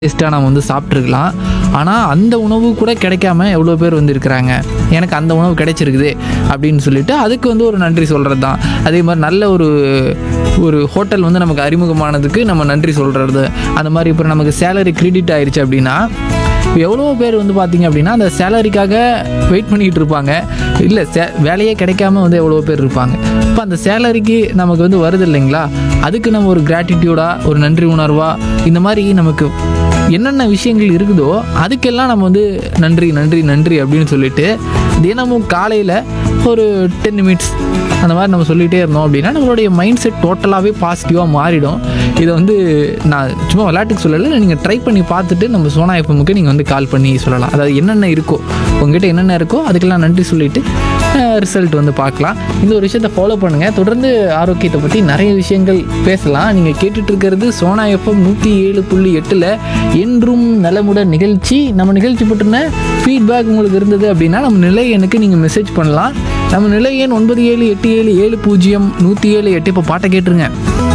டேஸ்ட்டாக நம்ம வந்து சாப்பிட்ருக்கலாம் ஆனால் அந்த உணவு கூட கிடைக்காம எவ்வளோ பேர் வந்து இருக்கிறாங்க எனக்கு அந்த உணவு கிடைச்சிருக்குது அப்படின்னு சொல்லிட்டு அதுக்கு வந்து ஒரு நன்றி சொல்கிறது தான் அதே மாதிரி நல்ல ஒரு ஒரு ஹோட்டல் வந்து நமக்கு அறிமுகமானதுக்கு நம்ம நன்றி சொல்கிறது அந்த மாதிரி இப்போ நமக்கு சேலரி கிரெடிட் ஆயிருச்சு அப்படின்னா எவ்வளோ பேர் வந்து பார்த்தீங்க அப்படின்னா அந்த சேலரிக்காக வெயிட் பண்ணிக்கிட்டு இருப்பாங்க இல்லை சே வேலையே கிடைக்காம வந்து எவ்வளோ பேர் இருப்பாங்க இப்போ அந்த சேலரிக்கு நமக்கு வந்து வருது இல்லைங்களா அதுக்கு நம்ம ஒரு கிராட்டிடியூடாக ஒரு நன்றி உணர்வாக இந்த மாதிரி நமக்கு என்னென்ன விஷயங்கள் இருக்குதோ அதுக்கெல்லாம் நம்ம வந்து நன்றி நன்றி நன்றி அப்படின்னு சொல்லிட்டு தினமும் காலையில் ஒரு டென் நிமிட்ஸ் அந்த மாதிரி நம்ம சொல்லிகிட்டே இருந்தோம் அப்படின்னா நம்மளுடைய மைண்ட் செட் டோட்டலாகவே பாசிட்டிவாக மாறிடும் இதை வந்து நான் சும்மா விளையாட்டுக்கு சொல்லலை நீங்கள் ட்ரை பண்ணி பார்த்துட்டு நம்ம சோனா எஃப்எம்முக்கு நீங்கள் வந்து கால் பண்ணி சொல்லலாம் அதாவது என்னென்ன இருக்கோ உங்ககிட்ட என்னென்ன இருக்கோ அதுக்கெல்லாம் நன்றி சொல்லிட்டு ரிசல்ட் வந்து பார்க்கலாம் இந்த ஒரு விஷயத்தை ஃபாலோ பண்ணுங்கள் தொடர்ந்து ஆரோக்கியத்தை பற்றி நிறைய விஷயங்கள் பேசலாம் நீங்கள் கேட்டுட்டு இருக்கிறது சோனா எஃப்எம் நூற்றி ஏழு புள்ளி எட்டில் என்றும் நலமுடன் நிகழ்ச்சி நம்ம நிகழ்ச்சி பற்றின ஃபீட்பேக் உங்களுக்கு இருந்தது அப்படின்னா நம்ம நிலை எண்ணுக்கு நீங்கள் மெசேஜ் பண்ணலாம் நம்ம நிலை எண் ஒன்பது ஏழு எட்டு ஏழு ஏழு பூஜ்ஜியம் நூற்றி ஏழு எட்டு இப்போ பாட்டை கேட்டுருங்க